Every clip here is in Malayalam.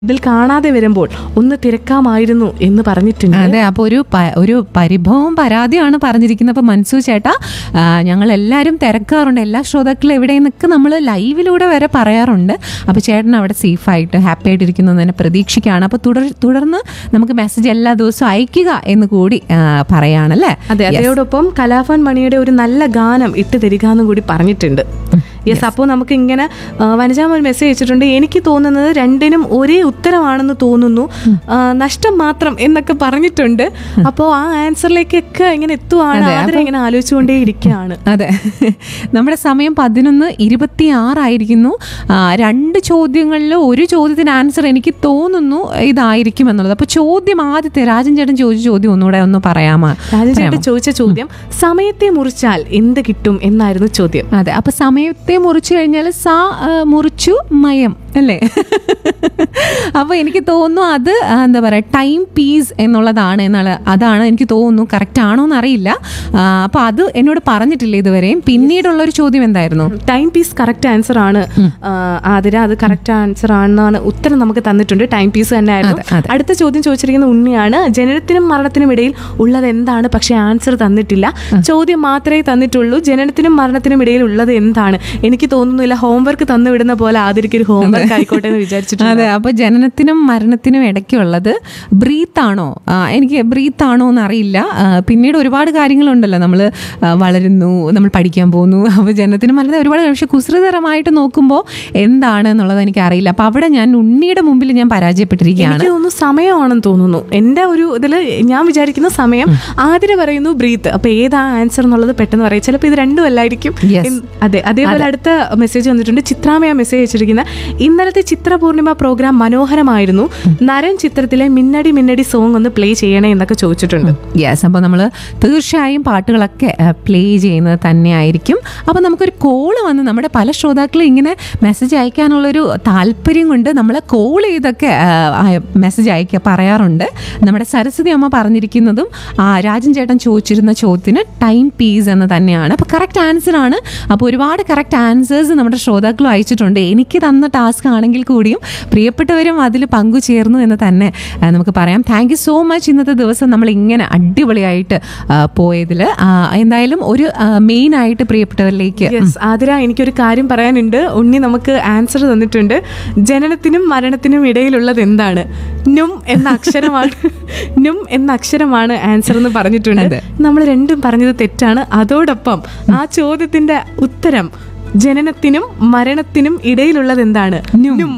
ഇതിൽ കാണാതെ വരുമ്പോൾ ഒന്ന് തിരക്കാമായിരുന്നു എന്ന് പറഞ്ഞിട്ടുണ്ട് അതെ അപ്പോൾ ഒരു പ- ഒരു പരിഭവം പരാതിയാണ് പറഞ്ഞിരിക്കുന്നത് അപ്പോൾ മൻസു ചേട്ടാ ആ, ഞങ്ങൾ എല്ലാവരും തിരക്കാറുണ്ട് എല്ലാ ശ്രോതാക്കളും എവിടെയെന്നൊക്കെ നമ്മൾ ലൈവിലൂടെ വരെ പറയാറുണ്ട് അപ്പോൾ ചേട്ടൻ അവിടെ സേഫായിട്ട് ഹാപ്പി ആയിട്ടിരിക്കുന്നു എന്ന് തന്നെ പ്രതീക്ഷിക്കുകയാണ് അപ്പോൾ തുടർ തുടർന്ന് നമുക്ക് മെസ്സേജ് എല്ലാ ദിവസവും അയക്കുക എന്ന് കൂടി ആ, പറയാണല്ലേ അതെ അതോടൊപ്പം കലാഭവൻ മണിയുടെ ഒരു നല്ല ഗാനം ഇട്ട് തരിക എന്നും കൂടി പറഞ്ഞിട്ടുണ്ട് യെസ് അപ്പോൾ നമുക്ക് ഇങ്ങനെ ആ, വനജാമ ഒരു മെസ്സേജ് അയച്ചിട്ടുണ്ട് എനിക്ക് തോന്നുന്നത് രണ്ടിനും ഒരേ ഉത്തരമാണെന്ന് തോന്നുന്നു ആ, നഷ്ടം മാത്രം എന്നൊക്കെ പറഞ്ഞിട്ടുണ്ട് അപ്പോൾ ആ ആൻസറിലേക്കൊക്കെ ഇങ്ങനെ എത്തുവാണ് അതിനെ ഇങ്ങനെ ആലോചിച്ചുകൊണ്ടേ ഇരിക്കുകയാണ് അതെ നമ്മുടെ സമയം പതിനൊന്ന് ഇരുപത്തി ആറായിരിക്കുന്നു ആ, രണ്ട് ചോദ്യങ്ങളിൽ ഒരു ചോദ്യത്തിന് ആൻസർ എനിക്ക് തോന്നുന്നു ഇതായിരിക്കും എന്നുള്ളത് അപ്പോൾ ചോദ്യം ആദ്യത്തെ രാജൻ ചേട്ടൻ ചോദിച്ച ചോദ്യം ഒന്നുകൂടെ ഒന്ന് പറയാമോ രാജചേട്ടൻ ചോദിച്ച ചോദ്യം സമയത്തെ മുറിച്ചാൽ എന്ത് കിട്ടും എന്നായിരുന്നു ചോദ്യം അതെ അപ്പൊ സമയത്തെ മുറിച്ചു കഴിഞ്ഞാൽ സാ ആ, മുറിച്ചു മയം അല്ലേ അപ്പൊ എനിക്ക് തോന്നുന്നു അത് ആ, എന്താ പറയാ ടൈം പീസ് എന്നുള്ളതാണ് എന്നുള്ള അതാണ് എനിക്ക് തോന്നുന്നു കറക്റ്റ് ആണോ എന്ന് അറിയില്ല ആ, അപ്പൊ അത് എന്നോട് പറഞ്ഞിട്ടില്ല ഇതുവരെയും പിന്നീടുള്ള ഒരു ചോദ്യം എന്തായിരുന്നു ടൈം പീസ് കറക്റ്റ് ആൻസർ ആണ് ആ, ആതിര അത് കറക്റ്റ് ആൻസർ ആണെന്നാണ് ഉത്തരം നമുക്ക് തന്നിട്ടുണ്ട് ടൈം പീസ് തന്നെ ആയിരുന്നു അതെ, അതെ. അടുത്ത ചോദ്യം ചോദിച്ചിരിക്കുന്ന ഉണ്ണിയാണ് ജനനത്തിനും മരണത്തിനും ഇടയിൽ ഉള്ളത് എന്താണ് പക്ഷെ ആൻസർ തന്നിട്ടില്ല ചോദ്യം മാത്രമേ തന്നിട്ടുള്ളൂ ജനനത്തിനും മരണത്തിനും ഇടയിൽ ഉള്ളത് എന്താണ് എനിക്ക് തോന്നുന്നില്ല ഹോംവർക്ക് തന്നു വിടുന്ന പോലെ ആതിരയ്ക്ക് ഒരു ഹോംവർക്ക് ആയിക്കോട്ടെ എന്ന് വിചാരിച്ചിട്ടുണ്ട് അതെ അപ്പൊ ജനനത്തിനും മരണത്തിനും ഇടയ്ക്കുള്ളത് ബ്രീത്ത് ആണോ ആ, എനിക്ക് ബ്രീത്ത് ആണോ എന്ന് അറിയില്ല ആ, പിന്നീട് ഒരുപാട് കാര്യങ്ങളുണ്ടല്ലോ നമ്മൾ വളരുന്നു നമ്മൾ പഠിക്കാൻ പോകുന്നു അപ്പോൾ ജനനത്തിനും മരണത്തിനും ഒരുപാട് പക്ഷെ കുസൃതരമായിട്ട് നോക്കുമ്പോൾ എന്താണ് എന്നുള്ളത് എനിക്ക് അറിയില്ല അപ്പൊ അവിടെ ഞാൻ ഉണ്ണിയുടെ മുമ്പിൽ ഞാൻ പരാജയപ്പെട്ടിരിക്കുകയാണ് എനിക്ക് തോന്നുന്നു സമയമാണെന്ന് തോന്നുന്നു എൻ്റെ ഒരു ഇതിൽ ഞാൻ വിചാരിക്കുന്ന സമയം ആതിര പറയുന്നു ബ്രീത്ത് അപ്പൊ ഏതാ ആൻസർ എന്നുള്ളത് പെട്ടെന്ന് പറയും ചിലപ്പോൾ ഇത് രണ്ടും അല്ലായിരിക്കും Yes. എന്ന്- അതെ അതേപോലെ അടുത്ത മെസ്സേജ് വന്നിട്ടുണ്ട് ചിത്രാമയ മെസ്സേജ് അയച്ചിരിക്കുന്ന ഇന്നലത്തെ ചിത്ര പൂർണിമ പ്രോഗ്രാം മനോഹരമായിരുന്നു നരൻ ചിത്രത്തിലെ മിന്നടി മിന്നടി സോങ് ഒന്ന് പ്ലേ ചെയ്യണേ എന്നൊക്കെ ചോദിച്ചിട്ടുണ്ട് യെസ് അപ്പോൾ നമ്മൾ തീർച്ചയായും പാട്ടുകളൊക്കെ പ്ലേ ചെയ്യുന്നത് തന്നെയായിരിക്കും അപ്പോൾ നമുക്കൊരു കോള് വന്ന് നമ്മുടെ പല ശ്രോതാക്കളും ഇങ്ങനെ മെസ്സേജ് അയക്കാനുള്ളൊരു താല്പര്യം കൊണ്ട് നമ്മൾ കോൾ ചെയ്തൊക്കെ മെസ്സേജ് അയക്കുക പറയാറുണ്ട് നമ്മുടെ സരസ്വതി അമ്മ പറഞ്ഞിരിക്കുന്നതും ആ, രാജൻ ചേട്ടൻ ചോദിച്ചിരുന്ന ചോദ്യത്തിന് ടൈം പീസ് എന്ന് തന്നെയാണ് അപ്പോൾ കറക്റ്റ് ആൻസർ ആണ് അപ്പോൾ ഒരുപാട് കറക്റ്റ് ആൻസേഴ്സ് നമ്മുടെ ശ്രോതാക്കളും അയച്ചിട്ടുണ്ട് എനിക്ക് തന്ന ടാസ്ക് ആണെങ്കിൽ കൂടിയും പ്രിയപ്പെട്ടവരും അതിൽ പങ്കുചേർന്നു എന്ന് തന്നെ ആ, നമുക്ക് പറയാം താങ്ക് യു സോ മച്ച് ഇന്നത്തെ ദിവസം നമ്മൾ ഇങ്ങനെ അടിപൊളിയായിട്ട് പോയതിൽ എന്തായാലും ഒരു മെയിൻ ആയിട്ട് പ്രിയപ്പെട്ടവരിലേക്ക് യെസ് ആതിര എനിക്കൊരു കാര്യം പറയാനുണ്ട് ഉണ്ണി നമുക്ക് ആൻസർ തന്നിട്ടുണ്ട് ജനനത്തിനും മരണത്തിനും ഇടയിലുള്ളത് എന്താണ് നും എന്ന അക്ഷരമാണ് നും എന്ന അക്ഷരമാണ് ആൻസർ എന്ന് പറഞ്ഞിട്ടുണ്ട് അതെ. നമ്മൾ രണ്ടും പറഞ്ഞത് തെറ്റാണ് അതോടൊപ്പം ആ ചോദ്യത്തിന്റെ ഉത്തരം ജനനത്തിനും മരണത്തിനും ഇടയിലുള്ളത് എന്താണ് നും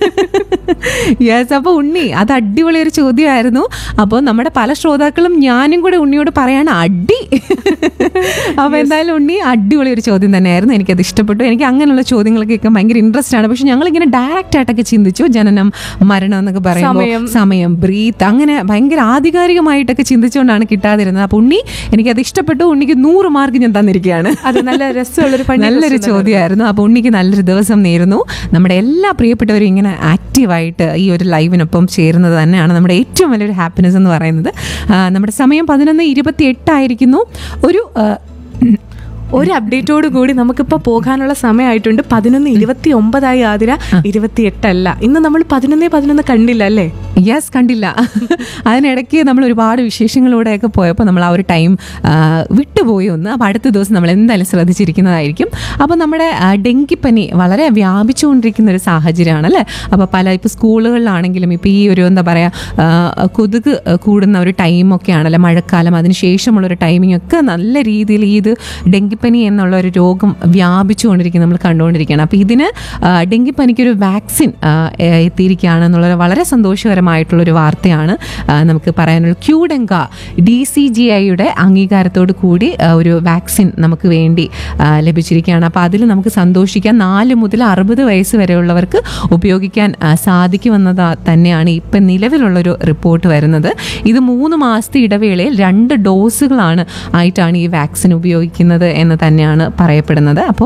യെസ് അപ്പോൾ ഉണ്ണി അത് അടിപൊളി ഒരു ചോദ്യമായിരുന്നു അപ്പോൾ നമ്മുടെ പല ശ്രോതാക്കളും ഞാനും കൂടെ ഉണ്ണിയോട് പറയാണ് അടി അപ്പോൾ എന്തായാലും ഉണ്ണി അടിപൊളി ഒരു ചോദ്യം തന്നെയായിരുന്നു എനിക്കത് ഇഷ്ടപ്പെട്ടു എനിക്ക് അങ്ങനെയുള്ള ചോദ്യങ്ങളൊക്കെ ഭയങ്കര ഇൻട്രസ്റ്റ് ആണ് പക്ഷെ ഞങ്ങൾ ഇങ്ങനെ ഡയറക്റ്റ് ആയിട്ടൊക്കെ ചിന്തിച്ചു ജനനം മരണം എന്നൊക്കെ പറയുമ്പോൾ സമയം. സമയം ബ്രീത്ത് അങ്ങനെ ഭയങ്കര ആധികാരികമായിട്ടൊക്കെ ചിന്തിച്ചുകൊണ്ടാണ് കിട്ടാതിരുന്നത് അപ്പോൾ ഉണ്ണി എനിക്കത് ഇഷ്ടപ്പെട്ടു ഉണ്ണിക്ക് നൂറ് മാർക്ക് ഞാൻ തന്നിരിക്കുകയാണ് അത് നല്ല രസമുള്ളൊരു പണി നല്ലൊരു ചോദ്യമായിരുന്നു അപ്പോൾ ഉണ്ണിക്ക് നല്ലൊരു ദിവസം നേരുന്നു നമ്മുടെ എല്ലാ പ്രിയപ്പെട്ടവരും ഇങ്ങനെ ആക്റ്റീവായിട്ട് ഈ ഒരു ലൈവിനൊപ്പം ചേരുന്നത് തന്നെയാണ് നമ്മുടെ ഏറ്റവും വലിയൊരു ഹാപ്പിനെസ് എന്ന് പറയുന്നത് ആ, നമ്മുടെ സമയം പതിനൊന്ന് ഇരുപത്തി എട്ടായിരിക്കുന്നു ഒരു ആ, ഒരു അപ്ഡേറ്റോട് കൂടി നമുക്കിപ്പോൾ പോകാനുള്ള സമയമായിട്ടുണ്ട് പതിനൊന്ന് ഇരുപത്തി ഒമ്പതായി ആതിര ഇരുപത്തി എട്ടല്ല ഇന്ന് നമ്മൾ പതിനൊന്നേ പതിനൊന്ന് കണ്ടില്ല അല്ലേ യെസ് കണ്ടില്ല അതിനിടയ്ക്ക് നമ്മൾ ഒരുപാട് വിശേഷങ്ങളിലൂടെയൊക്കെ പോയപ്പോൾ നമ്മൾ ആ ഒരു ടൈം വിട്ടുപോയി ഒന്ന് അപ്പോൾ അടുത്ത ദിവസം നമ്മൾ എന്തായാലും ശ്രദ്ധിച്ചിരിക്കുന്നതായിരിക്കും അപ്പോൾ നമ്മുടെ ആ, ഡെങ്കിപ്പനി വളരെ വ്യാപിച്ചുകൊണ്ടിരിക്കുന്ന ഒരു സാഹചര്യമാണ് അല്ലേ അപ്പോൾ പല ഇപ്പോൾ സ്കൂളുകളിലാണെങ്കിലും ഇപ്പോൾ ഈ ഒരു എന്താ പറയുക കൊതുക് കൂടുന്ന ഒരു ടൈമൊക്കെ ആണല്ലോ മഴക്കാലം അതിന് ശേഷമുള്ളൊരു ടൈമിംഗ് ഒക്കെ നല്ല രീതിയിൽ ഈ ഇത് ഡെങ്കിപ്പനി എന്നുള്ള ഒരു രോഗം വ്യാപിച്ചുകൊണ്ടിരിക്കുന്നത് നമ്മൾ കണ്ടുകൊണ്ടിരിക്കുകയാണ് അപ്പോൾ ഇതിന് ആ, ഡെങ്കിപ്പനിക്കൊരു വാക്സിൻ ആ, എ- എത്തിയിരിക്കുകയാണ് എന്നുള്ളത് വളരെ സന്തോഷകരമായിട്ടുള്ളൊരു വാർത്തയാണ് ആ, നമുക്ക് പറയാനുള്ള ക്യൂഡെങ്ക ഡി സി ജി ഐയുടെ അംഗീകാരത്തോടു കൂടി ആ, ഒരു വാക്സിൻ നമുക്ക് വേണ്ടി ആ, ലഭിച്ചിരിക്കുകയാണ് അപ്പോൾ അതിൽ നമുക്ക് സന്തോഷിക്കാൻ നാല് മുതൽ അറുപത് വയസ്സ് വരെയുള്ളവർക്ക് ഉപയോഗിക്കാൻ ആ, സാധിക്കുമെന്നത് തന്നെയാണ് ഇപ്പം നിലവിലുള്ളൊരു റിപ്പോർട്ട് വരുന്നത് ഇത് മൂന്ന് മാസത്തെ ഇടവേളയിൽ രണ്ട് ഡോസുകളാണ് ആയിട്ടാണ് ഈ വാക്സിൻ ഉപയോഗിക്കുന്നത് എന്ന് തന്നെയാണ് പറയപ്പെടുന്നത് അപ്പോൾ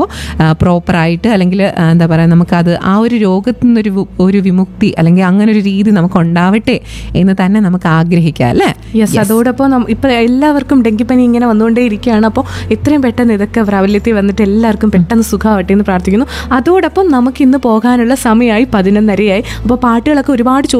പ്രോപ്പറായിട്ട് അല്ലെങ്കിൽ ആ, എന്താ പറയുക നമുക്കത് ആ ഒരു രോഗത്തിൽ നിന്നൊരു വി- ഒരു വിമുക്തി അല്ലെങ്കിൽ അങ്ങനെ ഒരു രീതി നമുക്ക് ഉണ്ടാവട്ടെ എന്ന് തന്നെ നമുക്ക് ആഗ്രഹിക്കാം അല്ലേ യെസ് അതോടൊപ്പം നം- ഇപ്പൊ എല്ലാവർക്കും ഡെങ്കിപ്പനി ഇങ്ങനെ വന്നുകൊണ്ടേ ഇരിക്കുകയാണ് അപ്പോൾ എത്രയും പെട്ടെന്ന് ഇതൊക്കെ പ്രാബല്യത്തിൽ വന്നിട്ട് എല്ലാവർക്കും പെട്ടെന്ന് സുഖമാവട്ടെ എന്ന് പ്രാർത്ഥിക്കുന്നു അതോടൊപ്പം നമുക്ക് ഇന്ന് പോകാനുള്ള സമയമായി പതിനൊന്നരയായി അപ്പോൾ പാട്ടുകളൊക്കെ ഒരുപാട്